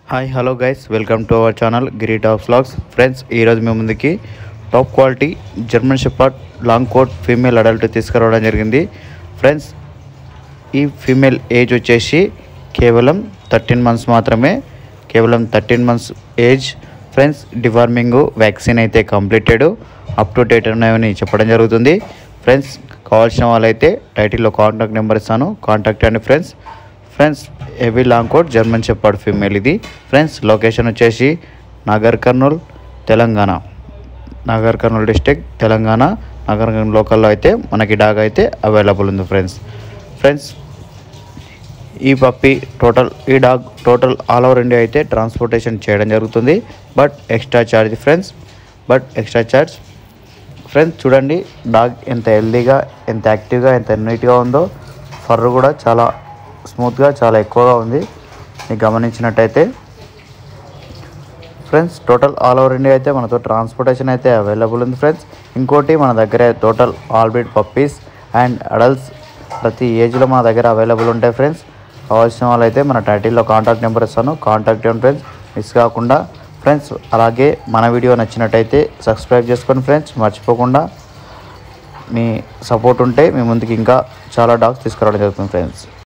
hi hello guys welcome to our channel Giri top vlogs friends ఈరోజు మీ ముందుకి top quality German shepherd long coat female adult తీసుకురావడం జరిగింది friends ఈ female age వచ్చేసి కేవలం థర్టీన్ మంత్స్ మాత్రమే కేవలం thirteen months age friends deworming vaccine అయితే కంప్లీటెడ్ అప్ టు డేట్ ఉన్నాయని చెప్పడం జరుగుతుంది ఫ్రెండ్స్ కావాల్సిన వాళ్ళైతే టైటిల్లో కాంటాక్ట్ నెంబర్ ఇస్తాను కాంటాక్ట్ అండి friends friends heavy long coat German చెప్పాడు ఫీమేల్ ఇది ఫ్రెండ్స్ లొకేషన్ వచ్చేసి నాగర్ కర్నూల్ తెలంగాణ నాగర్ కర్నూల్ డిస్టిక్ తెలంగాణ నాగర్ కర్నూల్ లోకల్లో అయితే మనకి డాగ్ అయితే అవైలబుల్ ఉంది ఫ్రెండ్స్ ఫ్రెండ్స్ ఈ పప్పి టోటల్ ఈ dog total all over India అయితే ట్రాన్స్పోర్టేషన్ చేయడం జరుగుతుంది but extra charge friends but extra charge friends చూడండి డాగ్ ఎంత హెల్దీగా ఎంత యాక్టివ్గా ఎంత నీట్గా ఉందో ఫర్ కూడా చాలా స్మూత్గా చాలా ఎక్కువగా ఉంది మీకు గమనించినట్టయితే friends total all over India అయితే మనతో ట్రాన్స్పోర్టేషన్ అయితే అవైలబుల్ ఉంది ఫ్రెండ్స్ ఇంకోటి మన దగ్గర total all breed puppies and adults ప్రతి ఏజ్లో మన దగ్గర అవైలబుల్ ఉంటాయి ఫ్రెండ్స్ కావాల్సిన వాళ్ళైతే మన టైటిల్లో కాంటాక్ట్ నెంబర్ ఇస్తాను కాంటాక్ట్ చేయండి ఫ్రెండ్స్ మిస్ కాకుండా ఫ్రెండ్స్ అలాగే మన వీడియో నచ్చినట్టయితే సబ్స్క్రైబ్ చేసుకోండి ఫ్రెండ్స్ మర్చిపోకుండా మీ సపోర్ట్ ఉంటే మీ ముందుకి ఇంకా చాలా డాగ్స్ తీసుకురావడం జరుగుతుంది ఫ్రెండ్స్